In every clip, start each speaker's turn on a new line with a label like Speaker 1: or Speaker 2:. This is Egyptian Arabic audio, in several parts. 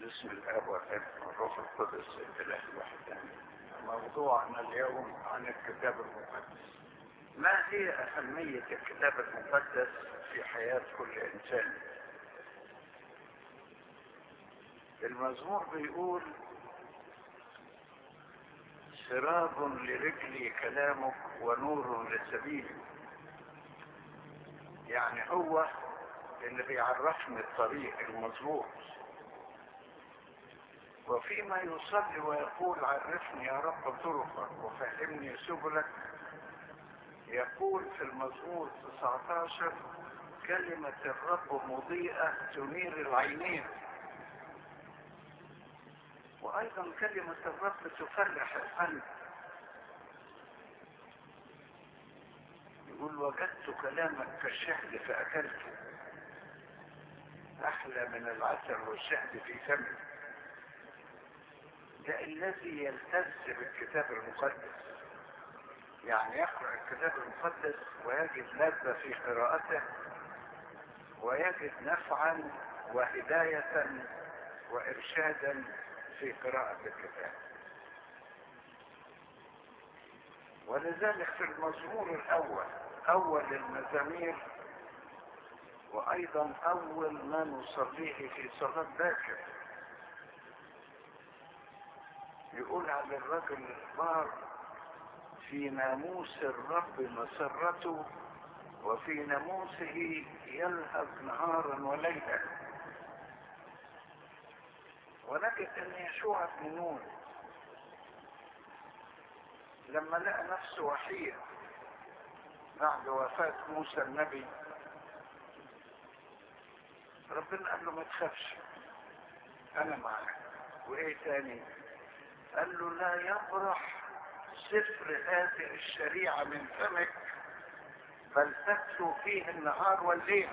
Speaker 1: باسم الاب والابن والروح القدس الاله الوحيد موضوعنا اليوم عن الكتاب المقدس ما هي اهميه الكتاب المقدس في حياه كل انسان المزمور بيقول سراج لرجلي كلامك ونور لسبيلي يعني هو اللي بيعرفني الطريق المظبوط وفيما يصلي ويقول عرفني يا رب طرقك وفهمني سبلك يقول في المزمور 19 كلمة الرب مضيئة تنير العينين وأيضا كلمة الرب تفرح القلب يقول وجدت كلامك كالشهد فأكلته أحلى من العسل والشهد في فمي ده الذي يلتز بالكتاب المقدس يعني يقرأ الكتاب المقدس ويجد لذة في قراءته ويجد نفعا وهداية وإرشادا في قراءة الكتاب ولذلك في المزمور الأول أول المزامير وأيضا أول ما نصليه في صلاة باكر يقول على الرجل البار في ناموس الرب مسرته وفي ناموسه يلهث نهارا وليلا ونجد ان يشوع بن نون لما لقى نفسه وحيد بعد وفاة موسى النبي ربنا قال له ما تخافش انا معك وايه تاني قال له لا يبرح سفر هذه الشريعة من فمك بل تتلو فيه النهار والليل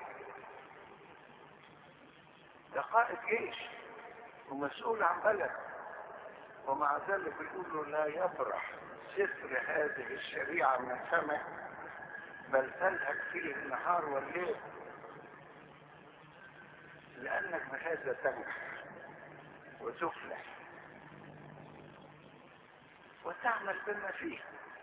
Speaker 1: ده قائد جيش ومسؤول عن بلد ومع ذلك بيقول له لا يبرح سفر هذه الشريعة من فمك بل تلهك فيه النهار والليل لأنك بهذا تنجح وتفلح وتعمل بما فيه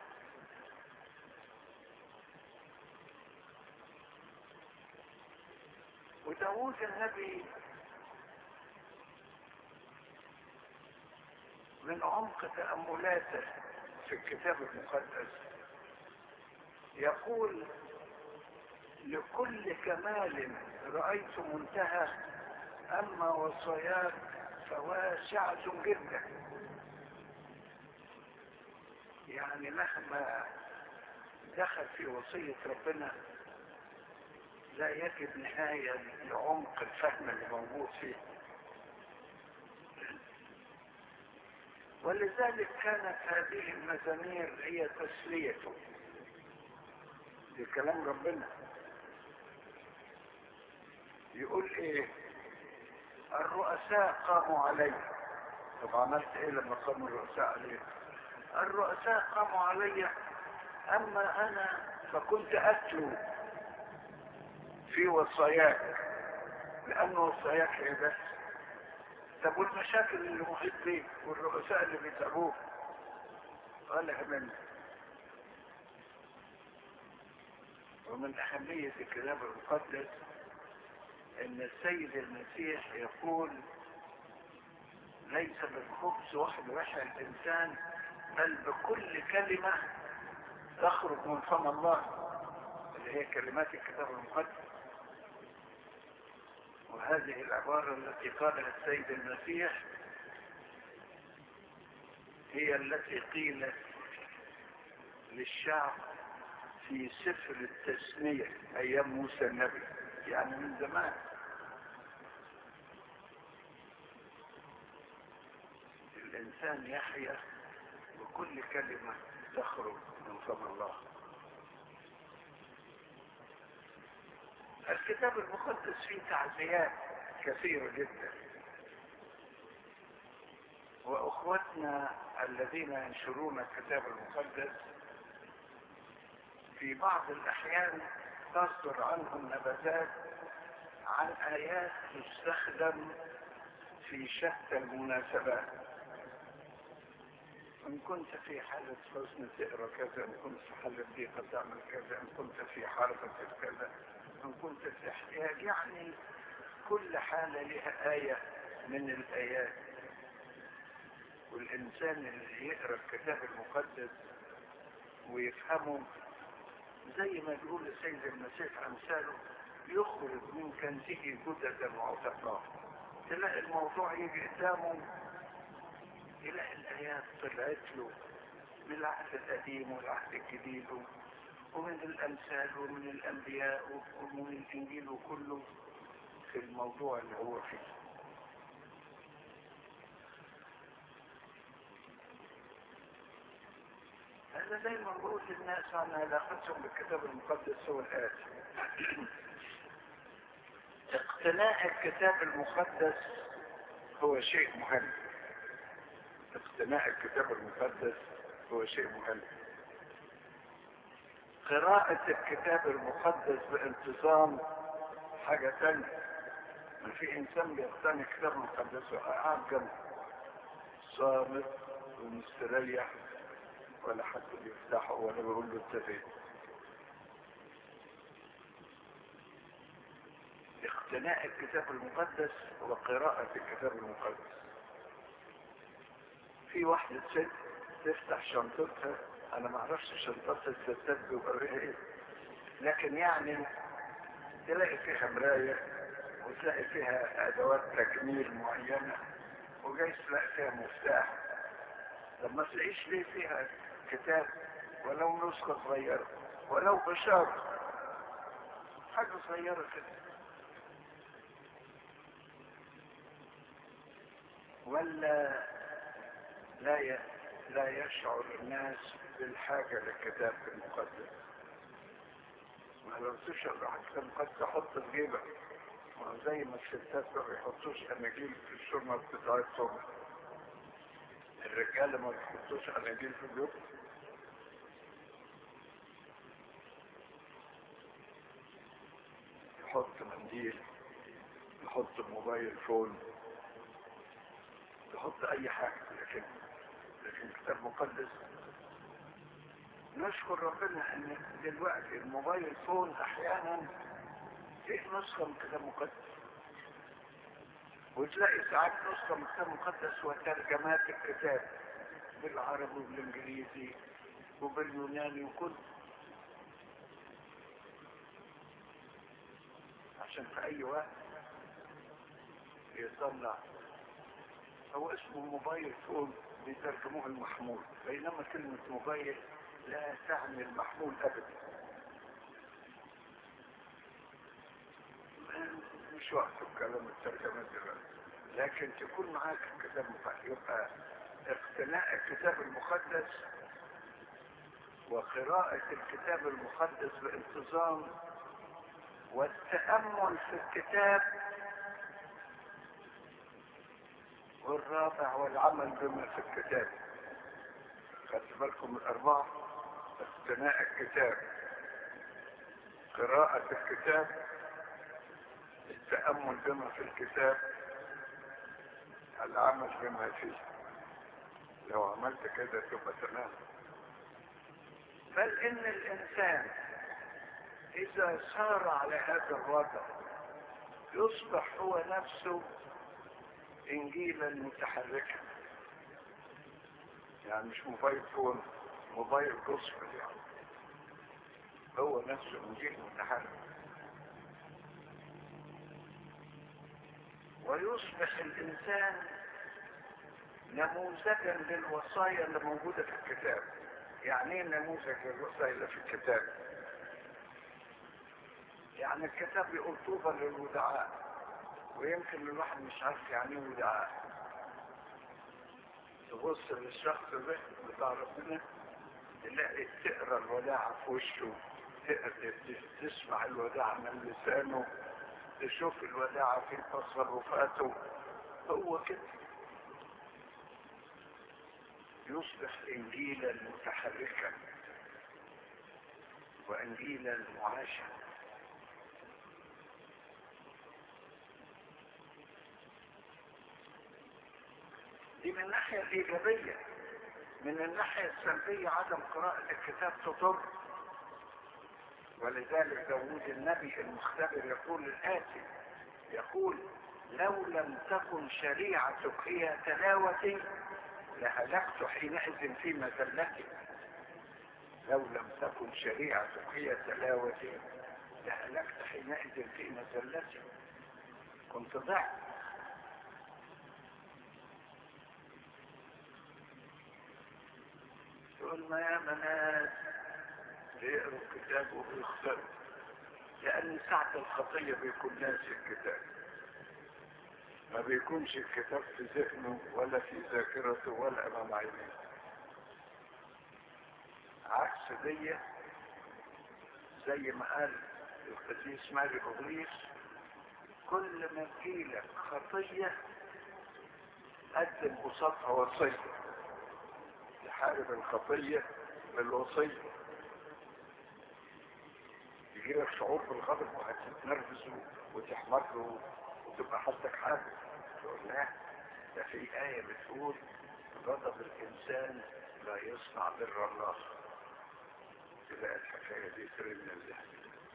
Speaker 1: وداود النبي من عمق تأملاته في الكتاب المقدس يقول لكل كمال رأيت منتهى أما وصاياك فواسعة جدا يعني مهما دخل في وصية ربنا لا يجد نهاية لعمق الفهم اللي موجود فيه ولذلك كانت هذه المزامير هي تسليته لكلام ربنا يقول ايه الرؤساء قاموا علي طب عملت ايه لما قاموا الرؤساء علي الرؤساء قاموا علي اما انا فكنت اتلو في وصاياك لان وصاياك هي بس طب والمشاكل اللي محيط بيك والرؤساء اللي بيتعبوك قال منك ومن أهمية الكتاب المقدس أن السيد المسيح يقول ليس بالخبز وحد وحي الإنسان بل بكل كلمة تخرج من فم الله اللي هي كلمات الكتاب المقدس وهذه العبارة التي قالها السيد المسيح هي التي قيلت للشعب في سفر التسمية أيام موسى النبي يعني من زمان الإنسان يحيا بكل كلمة تخرج من فم الله الكتاب المقدس فيه تعزيات كثيرة جدا وأخوتنا الذين ينشرون الكتاب المقدس في بعض الأحيان تصدر عنهم نبذات عن آيات تستخدم في شتى المناسبات إن كنت في حالة حزن تقرأ كذا إن كنت في حالة ضيقة تعمل كذا إن كنت في حركة كذا إن كنت في احتياج يعني كل حالة لها آية من الآيات والإنسان اللي يقرأ الكتاب المقدس ويفهمه زي ما بيقول السيد المسيح أمثاله يخرج من كنزه جددا وعتقاء تلاقي الموضوع يجي قدامه يلاقي الآيات طلعت له من العهد القديم والعهد الجديد ومن الأمثال ومن الأنبياء ومن الإنجيل وكله في الموضوع اللي هو فيه أنا دايما بقول للناس عن علاقتهم بالكتاب المقدس هو الآتي اقتناء الكتاب المقدس هو شيء مهم اقتناء الكتاب المقدس هو شيء مهم قراءة الكتاب المقدس بانتظام حاجة تانية ما في انسان بيقتني الكتاب المقدس وقاعد جنبه صامت ومستريح ولا حد بيفتحه ولا بيقول له انت اقتناء الكتاب المقدس وقراءة الكتاب المقدس في واحدة ست تفتح شنطتها انا ما اعرفش شنطتها الستات بيبقى ايه لكن يعني تلاقي فيها مراية وتلاقي فيها ادوات تجميل معينة وجايز تلاقي فيها مفتاح لما تلاقيش ليه فيها كتاب ولو نسخة صغيرة ولو بشارة حاجة صغيرة كده ولا لا ي... لا يشعر الناس بالحاجة للكتاب المقدس ما لو تشعر بالكتاب المقدس حط في جيبك زي ما الستات ما بيحطوش اناجيل في الشنط بتاعتهم الرجاله ما بيحطوش اناجيل في البيوت يحط منديل يحط موبايل فون يحط اي حاجه لكن لكن الكتاب المقدس نشكر ربنا ان دلوقتي الموبايل فون احيانا فيه نسخه من الكتاب المقدس وتلاقي ساعات نسخة من الكتاب المقدس وترجمات الكتاب بالعربي وبالانجليزي وباليوناني وكل عشان في اي وقت يطلع هو اسمه موبايل فون بيترجموه المحمول بينما كلمة موبايل لا تعني المحمول ابدا مش وقت الكلام الترجمة دلوقتي لكن تكون معاك الكتاب المقدس يبقى اقتناء الكتاب المقدس وقراءة الكتاب المقدس بانتظام والتأمل في الكتاب والرابع والعمل بما في الكتاب خدت بالكم الأربعة اقتناء الكتاب قراءة الكتاب التأمل بما في الكتاب العمل بما فيه لو عملت كده تبقى تمام بل ان الانسان اذا سار على هذا الوضع يصبح هو نفسه انجيلا متحركا يعني مش موبايل فون موبايل جوسبل يعني هو نفسه انجيل متحرك ويصبح الإنسان نموذجا للوصايا اللي موجودة في الكتاب يعني ايه نموذج للوصايا اللي في الكتاب يعني الكتاب يقول طوبى للودعاء ويمكن الواحد مش عارف يعني ايه ودعاء تبص للشخص ده بتاع ربنا تلاقي تقرا الوداعة في وشه تقرا تسمع الوداعة من لسانه تشوف الوداعة في تصرفاته هو كده يصبح انجيلا متحركا وانجيلا معاشا دي من الناحية الإيجابية من الناحية السلبية عدم قراءة الكتاب تضر ولذلك داود النبي المختبر يقول الآتي يقول لو لم تكن شريعتك هي تلاوتي لهلكت حينئذ في مذلتي لو لم تكن شريعتك هي تلاوتي لهلكت حينئذ في مذلتي كنت ضعت تقول ما يا مناس بيقروا الكتاب وبيختاروا لأن ساعة الخطية بيكون ناسي الكتاب ما بيكونش الكتاب في ذهنه ولا في ذاكرته ولا أمام عينيه عكس دي زي ما قال القديس ماري أغليس كل ما تجيلك خطية قدم قصادها وصية تحارب الخطية بالوصية يجيلك شعور بالغضب وهتتنرفز وتحمر وتبقى حالتك حاجة تقول لا ده في آية بتقول غضب الإنسان لا يصنع بر الله تلاقي الحكاية دي ترن الذهن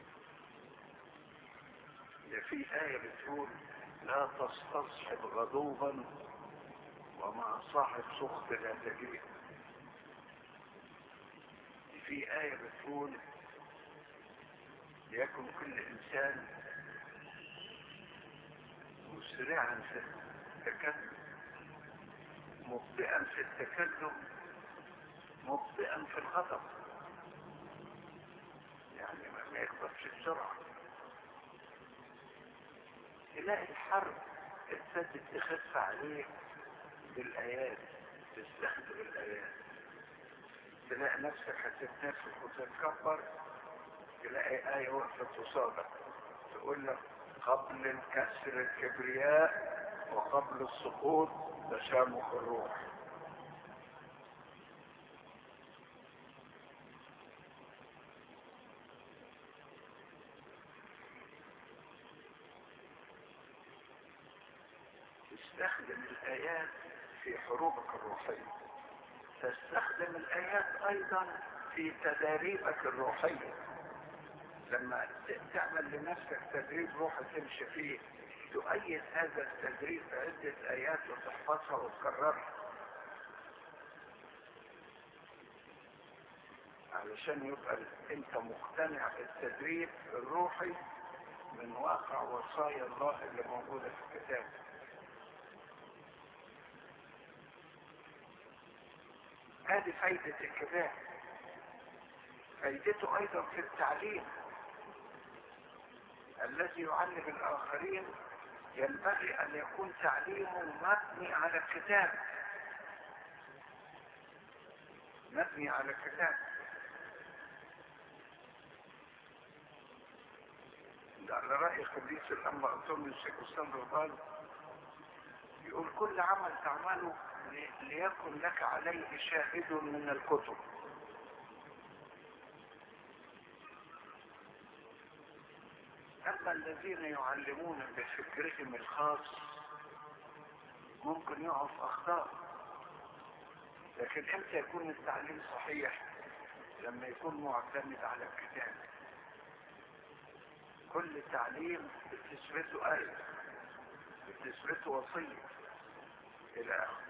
Speaker 1: ده في آية بتقول لا تستصحب غضوبا ومع صاحب سخط لا تجيه في آية بتقول ليكن كل إنسان مسرعا في التكلم مبطئا في التكلم مبطئا في الغضب يعني ما يغضبش بسرعة تلاقي الحرب ابتدت تخف عليك بالآيات تستخدم الآيات تلاقي نفسك هتتنفس وتتكبر تلاقي آية وقفت قصادك تقول لك قبل الكسر الكبرياء وقبل السقوط تشامخ الروح تستخدم الآيات في حروبك الروحية تستخدم الآيات أيضا في تداريبك الروحية لما تعمل لنفسك تدريب روح تمشي فيه تؤيد هذا التدريب بعدة آيات وتحفظها وتكررها علشان يبقى انت مقتنع بالتدريب الروحي من واقع وصايا الله اللي موجودة في الكتاب هذه فايدة الكتاب فايدته ايضا في التعليم الذي يعلم الآخرين ينبغي أن يكون تعليمه مبني على الكتاب مبني على الكتاب على رأي قديس الأنبا أنطونيو سيكوستان قال يقول كل عمل تعمله ليكن لك عليه شاهد من الكتب أما الذين يعلمون بفكرهم الخاص ممكن يقعوا في أخطاء لكن امتى يكون التعليم صحيح لما يكون معتمد على الكتاب كل تعليم بتثبته آية بتثبته وصية إلى آخره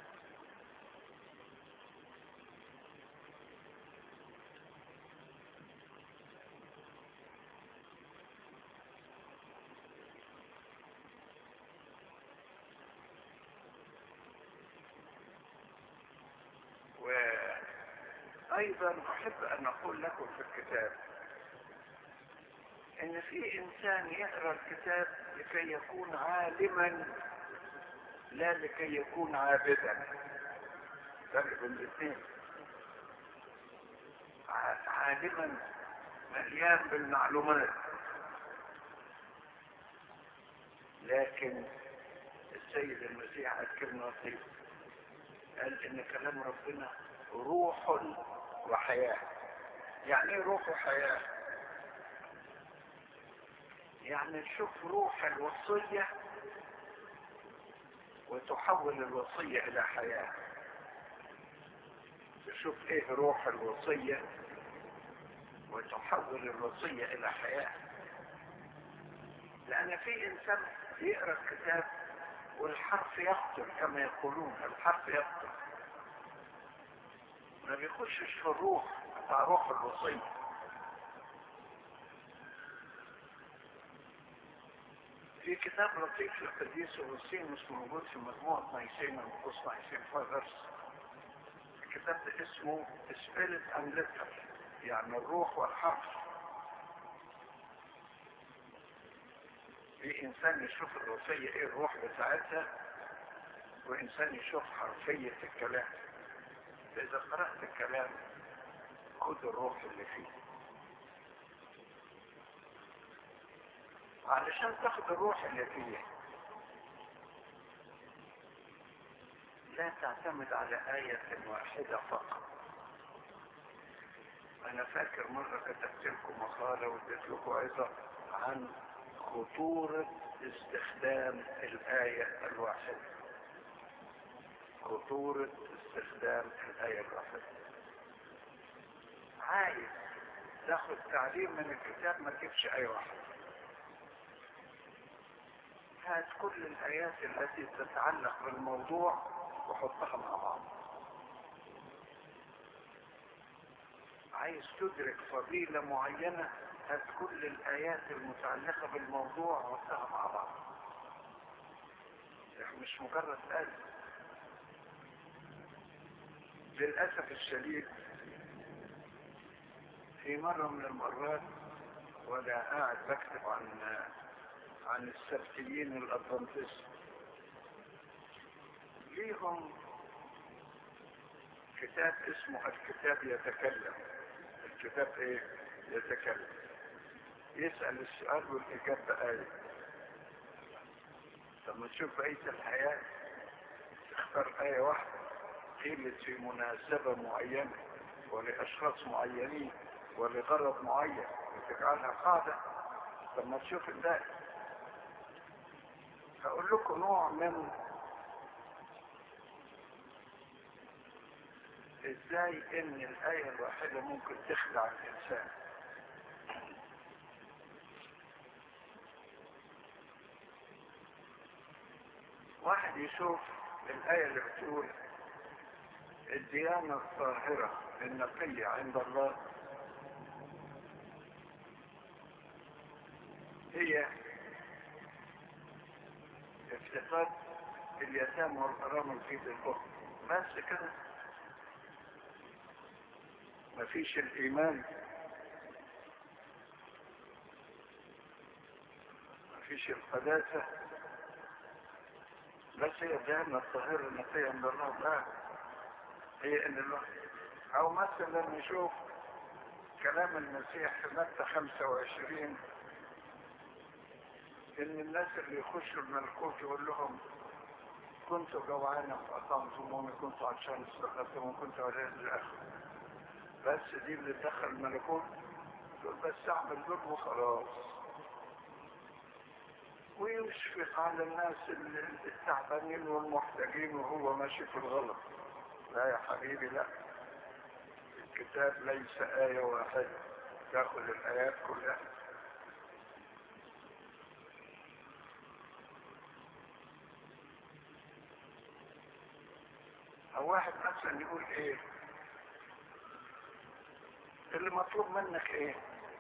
Speaker 1: ايضا احب ان اقول لكم في الكتاب ان في انسان يقرا الكتاب لكي يكون عالما لا لكي يكون عابدا فرق بين الاثنين عالما مليان بالمعلومات لكن السيد المسيح قال كلمه لطيفه قال ان كلام ربنا روح وحياة يعني ايه روح وحياة يعني نشوف روح الوصية وتحول الوصية إلى حياة تشوف إيه روح الوصية وتحول الوصية إلى حياة لأن في إنسان يقرأ الكتاب والحرف يقتل كما يقولون الحرف يقتل ما بيخشش في الروح بتاع روح الوصية في كتاب لطيف للقديس أوسينوس موجود في مجموعة نايسين ونقص نايسين فاذرز الكتاب ده اسمه Spirit and Letter يعني الروح والحرف في إنسان يشوف الوصية إيه الروح بتاعتها وإنسان يشوف حرفية الكلام فإذا قرأت الكلام خد الروح اللي فيه علشان تاخد الروح اللي فيه لا تعتمد على آية واحدة فقط أنا فاكر مرة كتبت لكم مقالة واديت لكم أيضا عن خطورة استخدام الآية الواحدة خطورة استخدام الآية الواحدة عايز تاخد تعليم من الكتاب ما تجيبش آية واحدة هات كل الآيات التي تتعلق بالموضوع وحطها مع بعض عايز تدرك فضيلة معينة هات كل الآيات المتعلقة بالموضوع وحطها مع بعض مش مجرد آية للأسف الشديد في مرة من المرات وأنا قاعد بكتب عن عن السبتيين الأدفنتست ليهم كتاب اسمه الكتاب يتكلم الكتاب ايه يتكلم يسأل السؤال والإجابة آية لما تشوف بقية الحياة تختار آية واحدة قيلت في مناسبة معينة ولأشخاص معينين ولغرض معين وتجعلها قاعدة لما تشوف الباقي هقول لكم نوع من ازاي ان الآية الواحدة ممكن تخدع الإنسان واحد يشوف الآية اللي بتقول الديانة الطاهرة النقية عند الله هي افتقاد اليتامى والأرامل في الأخرى بس كده مفيش الإيمان مفيش القداسة بس هي الديانة الطاهرة النقية عند الله لا هي ان الله او مثلا نشوف كلام المسيح في متى 25 ان الناس اللي يخشوا الملكوت يقول لهم كنت جوعانا فاطعمتموني كنت عطشان استخدمتم كنت ولاد الاخر بس دي اللي دخل الملكوت تقول بس اعمل دول وخلاص ويشفق على الناس التعبانين والمحتاجين وهو ماشي في الغلط لا يا حبيبي لا الكتاب ليس آية واحدة تاخذ الآيات كلها أو واحد مثلا يقول إيه اللي مطلوب منك إيه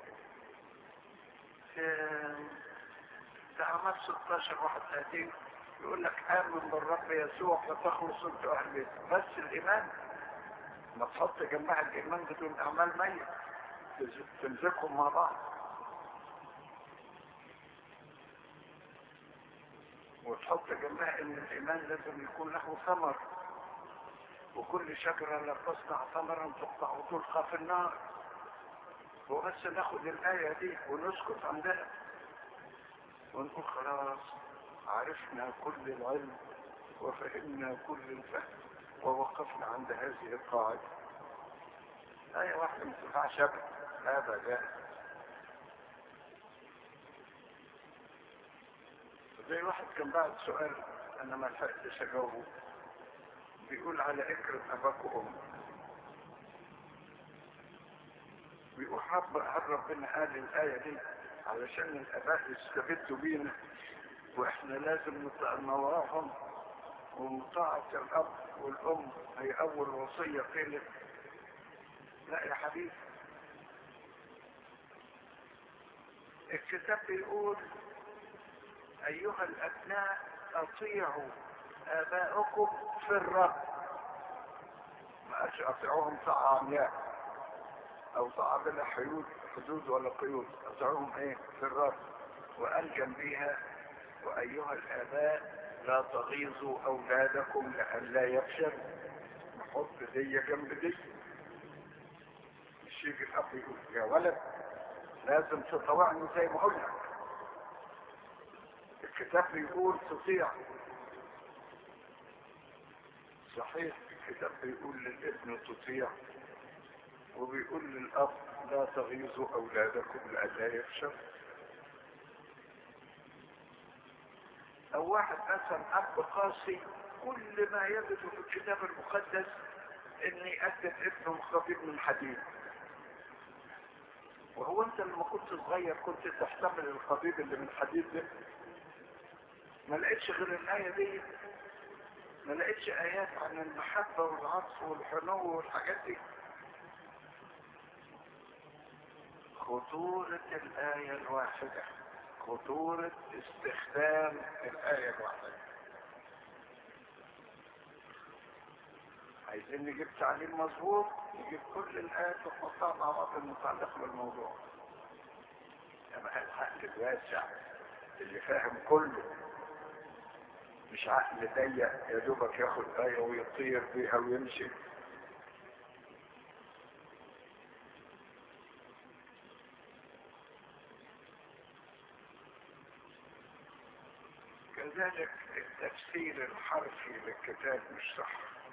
Speaker 1: في أعمال 16 واحد 30 يقول لك آمن بالرب يسوع فتخلص انت أهل بيت بس الإيمان ما تحط جنبها الإيمان بدون أعمال ميت تمسكهم مع بعض وتحط جنبها ان الايمان لازم يكون له ثمر وكل شجرة لا تصنع ثمرا تقطع وتلقى في النار وبس ناخد الآية دي ونسكت عندها ونقول خلاص عرفنا كل العلم وفهمنا كل الفهم ووقفنا عند هذه القاعدة آية واحدة ما تنفعش أبدا زي واحد كان بعد سؤال انا ما لحقتش اجاوبه بيقول على اكرم اباك وامك بيقول رب هل ربنا قال الايه دي علشان الاباء يستبدوا بينا واحنا لازم نطاع نواهم ومطاعة الاب والام هي اول وصية قيلت لا يا حبيبي الكتاب بيقول ايها الابناء اطيعوا اباءكم في الرب ما قالش اطيعوهم طاعة عمياء او طاعة بلا حدود حدود ولا قيود اطيعوهم ايه في الرب وقال جنبيها وايها الاباء لا تغيظوا اولادكم لئلا يفشل نحط دي جنب دي مش يجي الاب يقول يا ولد لازم تطوعني زي ما قلنا الكتاب بيقول تطيع صحيح الكتاب بيقول للابن تطيع وبيقول للاب لا تغيظوا اولادكم لئلا يفشل او واحد مثلا اب قاسي كل ما يجد في الكتاب المقدس ان يقدم ابنه خطيب من حديد وهو انت لما كنت صغير كنت تحتمل الخطيب اللي من حديد ده ما لقيتش غير الايه دي ما لقيتش ايات عن المحبه والعطف والحنو والحاجات دي خطورة الآية الواحدة خطورة استخدام الآية الواحدة عايزين نجيب تعليم مظبوط نجيب كل الآيات ونحطها مع بعض المتعلقة بالموضوع يعني العقل الواسع اللي فاهم كله مش عقل ضيق يا دوبك ياخد آية ويطير بيها ويمشي كذلك التفسير الحرفي للكتاب مش صح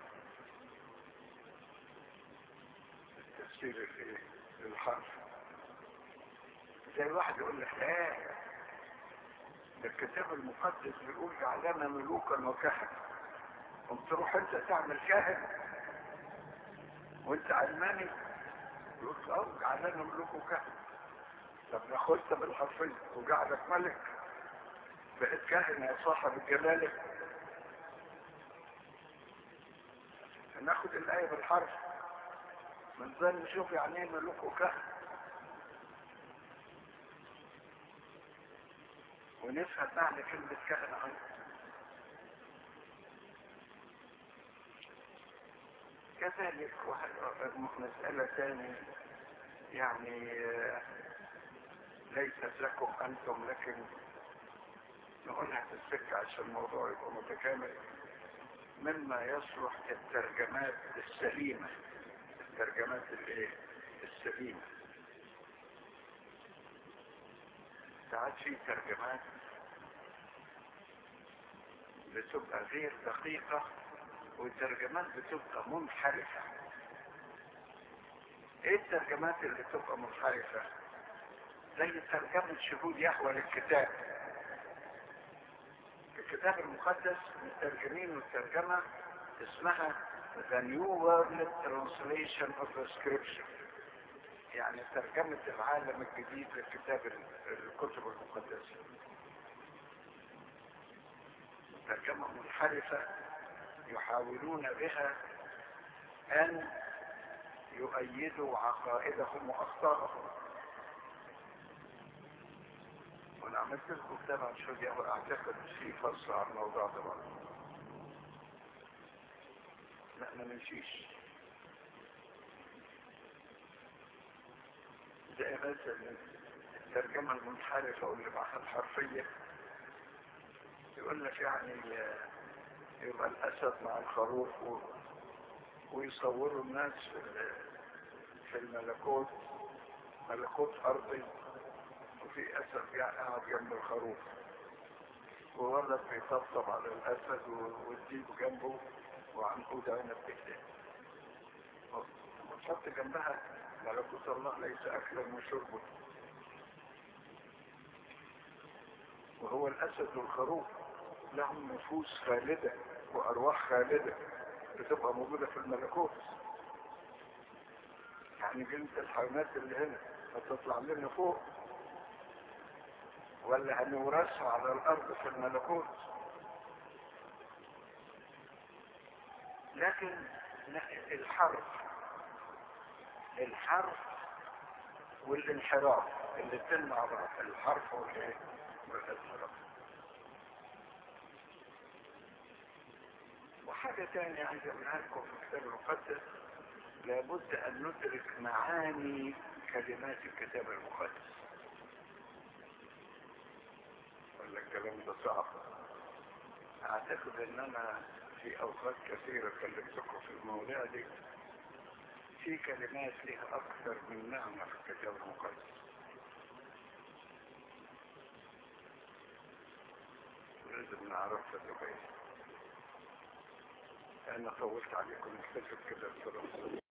Speaker 1: التفسير الايه الحرفي زي واحد يقول لك اه ده الكتاب المقدس بيقول جعلنا ملوكا وكهنة قمت تروح انت تعمل كاهن وانت علماني يقول اه جعلنا ملوك وكهنة طب ناخدها بالحرفية وجعلك ملك بقيت كاهن يا صاحب الجلالة ناخد الآية بالحرف من ذا نشوف يعني ايه ملوك وكهن ونفهم معنى كلمة كهنة عنه كذلك مسألة ثانية يعني ليست لكم أنتم لكن نقولها في السكة عشان الموضوع يبقى متكامل مما يصلح الترجمات السليمة الترجمات الايه السليمة ساعات في ترجمات بتبقى غير دقيقة والترجمات بتبقى منحرفة ايه الترجمات اللي بتبقى منحرفة زي ترجمة شهود يهوى للكتاب الكتاب المقدس مترجمين والترجمة اسمها The New World Translation of the Scripture يعني ترجمة العالم الجديد للكتاب الكتب المقدسة ترجمة منحرفة يحاولون بها أن يؤيدوا عقائدهم وأخطارهم وانا عملت لكم كتاب عن شوية واعتقد في فصل عن الموضوع ده برضه لا ما نمشيش زي مثلا الترجمة المنحرفة واللي معها الحرفية يقول لك يعني يبقى الأسد مع الخروف و... ويصوروا الناس في, في الملكوت ملكوت أرضي وفي أسد يعني قاعد جنب الخروف وولد بيطبطب على الأسد والديب جنبه وعنقود عنب بإيديه وتحط جنبها ملكوت الله ليس أكلا وشربا وهو الأسد والخروف لهم نفوس خالدة وأرواح خالدة بتبقى موجودة في الملكوت يعني جنس الحيوانات اللي هنا هتطلع لنا فوق ولا هنورثها على الأرض في الملكوت لكن الحرف الحرف والانحراف الاثنين مع بعض الحرف والايه والانحراف وحاجة تانية عايز اقولها لكم في الكتاب المقدس لابد ان ندرك معاني كلمات الكتاب المقدس ولا الكلام ده صعب اعتقد ان انا في اوقات كثيرة كلمتكم في المواضيع دي في كلمات لها اكثر من نعمة في الكتاب المقدس لازم نعرفها كويس انا طولت عليكم نكتشف كده بسرعة